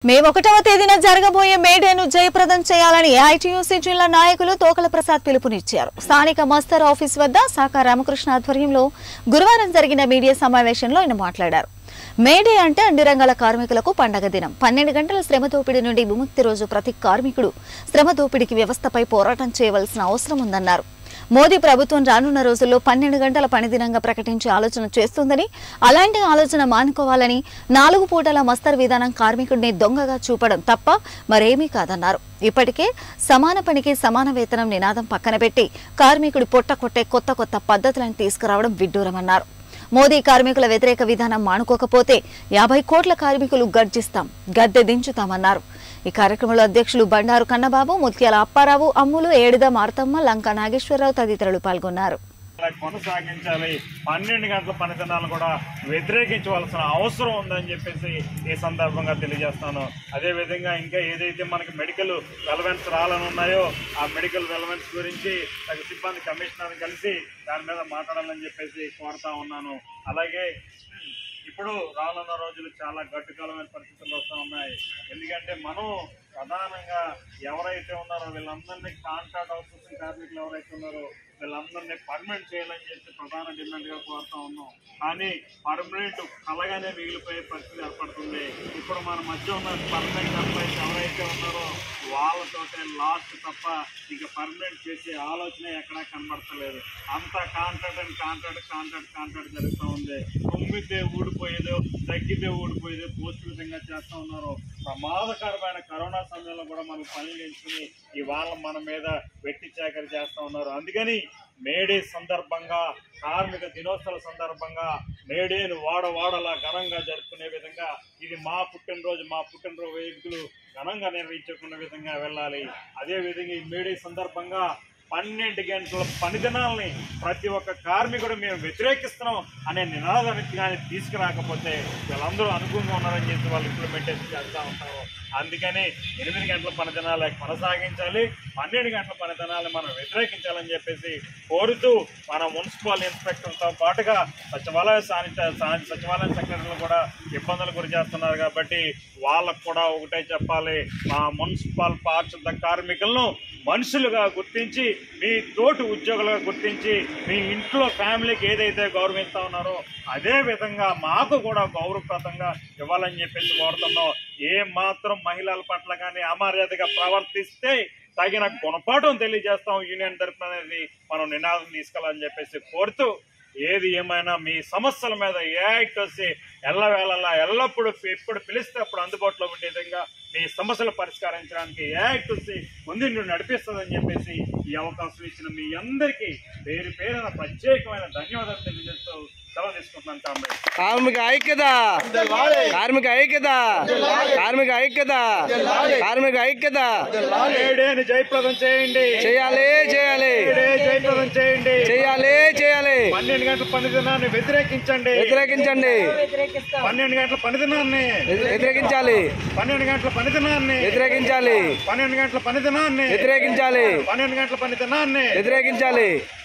మే ఒకటవ తేదీన జరగబోయే మేడేను జయప్రదం చేయాలని ఐటీయూసీ జిల్లా నాయకులు తోకల ప్రసాద్ పిలుపునిచ్చారు స్థానిక మస్తర్ ఆఫీస్ వద్ద శాఖ రామకృష్ణ ఆధ్వర్యంలో గురువారం జరిగిన మీడియా సమావేశంలో ఆయన మాట్లాడారు మేడే అంటే అన్ని రంగాల కార్మికులకు పండగ దినం పన్నెండు గంటల శ్రమ దోపిడీ నుండి విముక్తి రోజు ప్రతి కార్మికుడు శ్రమ దోపిడీకి వ్యవస్థపై పోరాటం చేయవలసిన అవసరం ఉందన్నారు మోదీ ప్రభుత్వం రానున్న రోజుల్లో పన్నెండు గంటల పనిదినంగా ప్రకటించే ఆలోచన చేస్తుందని అలాంటి ఆలోచన మానుకోవాలని నాలుగు పూటల మస్తర్ విధానం కార్మికుడిని దొంగగా చూపడం తప్ప మరేమీ కాదన్నారు ఇప్పటికే సమాన పనికి సమాన వేతనం నినాదం పక్కన పెట్టి కార్మికుడి పొట్ట కొట్టే కొత్త కొత్త పద్ధతులను తీసుకురావడం విడ్డూరమన్నారు మోదీ కార్మికుల వ్యతిరేక విధానం మానుకోకపోతే యాభై కోట్ల కార్మికులు గర్జిస్తాం గద్దె దించుతామన్నారు ఈ కార్యక్రమంలో అధ్యక్షులు బండారు కన్నబాబు ముత్యాల అప్పారావు అమ్ములు ఏడిద మారతమ్మ లంక నాగేశ్వరరావు తదితరులు పాల్గొన్నారు అలా కొనసాగించాలి పన్నెండు గంటల పనిదినాలు కూడా వ్యతిరేకించవలసిన అవసరం ఉందని చెప్పేసి ఈ సందర్భంగా తెలియజేస్తాను అదేవిధంగా ఇంకా ఏదైతే మనకి మెడికల్ రెలవెన్స్ రాలని ఉన్నాయో ఆ మెడికల్ రెలవెన్స్ గురించి తగు సిబ్బంది కమిషనర్ కలిసి దాని మీద మాట్లాడాలని చెప్పేసి కోరుతా ఉన్నాను అలాగే ఇప్పుడు రానున్న రోజులు చాలా గట్టుకాలమైన పరిస్థితులు వస్తూ ఉన్నాయి ఎందుకంటే మనం ప్రధానంగా ఎవరైతే ఉన్నారో వీళ్ళందరినీ కాంట్రాక్ట్ అవుట్సోర్సింగ్ కార్మికులు ఎవరైతే ఉన్నారో వీళ్ళందరినీ పర్మనెంట్ చేయాలని చెప్పి ప్రధాన డిమాండ్గా కోరుతా ఉన్నాం కానీ పర్మనెంట్ కలగానే మిగిలిపోయే పరిస్థితి ఏర్పడుతుంది ఇప్పుడు మన మధ్య ఉన్న పర్మనెంట్ ఎంప్లాయీస్ ఎవరైతే ఉన్నారో వాళ్ళతోటే లాస్ట్ తప్ప ఇక పర్మనెంట్ చేసే ఆలోచన ఎక్కడా కనబడతలేదు అంతా contract and contract contract contract జరుగుతూ ఉంది తుమ్మితే ఊడిపోయేదో తగ్గితే ఊడిపోయేదో పోస్ట్ విధంగా చేస్తూ ఉన్నారు ప్రమాదకరమైన కరోనా సమయంలో కూడా మనం పనులు ఎంచుకుని ఇవాళ మన మీద వెట్టి చాకరి చేస్తూ ఉన్నారు అందుకని మేడే సందర్భంగా కార్మిక దినోత్సవ సందర్భంగా మేడేను వాడ వాడలా ఘనంగా జరుపుకునే విధంగా ఇది మా పుట్టినరోజు మా పుట్టినరోజు వేదికలు ఘనంగా నిర్వహించుకునే విధంగా వెళ్ళాలి అదే విధంగా ఈ మేడే సందర్భంగా పన్నెండు గంటల పనిదినాలని ప్రతి ఒక్క కార్మికుడు మేము వ్యతిరేకిస్తున్నాం అనే నినాదానికి కానీ తీసుకురాకపోతే వీళ్ళందరూ అనుకూలంగా ఉన్నారని చెప్పి వాళ్ళు ఇంప్లిమెంటేషన్ చేస్తూ ఉంటారు అందుకని ఎనిమిది గంటల పనిదినాలు కొనసాగించాలి పన్నెండు గంటల పనిదినాలను మనం వ్యతిరేకించాలని చెప్పేసి కోరుతూ మన మున్సిపల్ ఇన్స్పెక్టర్తో పాటుగా సచివాలయ సానిట సా- సచివాలయ సెక్రటరీలు కూడా ఇబ్బందులు గురి చేస్తున్నారు కాబట్టి వాళ్ళకు కూడా ఒకటే చెప్పాలి మా మున్సిపల్ పారిశుద్ధ కార్మికులను మనుషులుగా గుర్తించి మీ తోటి ఉద్యోగులుగా గుర్తించి మీ ఇంట్లో ఫ్యామిలీకి ఏదైతే గౌరవిస్తా ఉన్నారో అదే విధంగా మాకు కూడా గౌరవప్రదంగా ఇవ్వాలని చెప్పేసి కోరుతున్నాం ఏ మాత్రం మహిళల పట్ల కానీ అమర్యాదగా ప్రవర్తిస్తే తగిన గుణపాఠం తెలియజేస్తాం యూనియన్ తరపున అనేది మనం నినాదం తీసుకెళ్ళాలని చెప్పేసి కోరుతూ ఏది ఏమైనా మీ సమస్యల మీద ఏ యాక్ట్ వస్తే ఎల్లవేళలా ఎల్లప్పుడూ ఎప్పుడు పిలిస్తే అప్పుడు అందుబాటులో ఉండే విధంగా మీ సమస్యలు పరిష్కరించడానికి ఏ యాక్ట్ వస్తే ముందు నుండి నడిపిస్తుందని చెప్పేసి ఈ అవకాశం ఇచ్చిన మీ అందరికీ పేరు పేరున ప్రత్యేకమైన ధన్యవాదాలు తెలియజేస్తూ సెలవు తీసుకుంటున్నాను కామ్రేడ్ కార్మిక ఐక్యత కార్మిక ఐక్యత కార్మిక ఐక్యత కార్మిక ఐక్యత మేడేని జయప్రదం చేయండి చేయాలి చేయాలి మేడే జయప్రదం చేయండి చేయాలి చేయాలి పన్నెండు గంటల పని దినాన్ని వ్యతిరేకించండి వ్యతిరేకించండి పన్నెండు గంటల పని దినాన్ని వ్యతిరేకించాలి పన్నెండు గంటల పని దినాన్ని వ్యతిరేకించాలి పన్నెండు గంటల పని దినాన్ని వ్యతిరేకించాలి పన్నెండు గంటల పని దినాన్ని వ్యతిరేకించాలి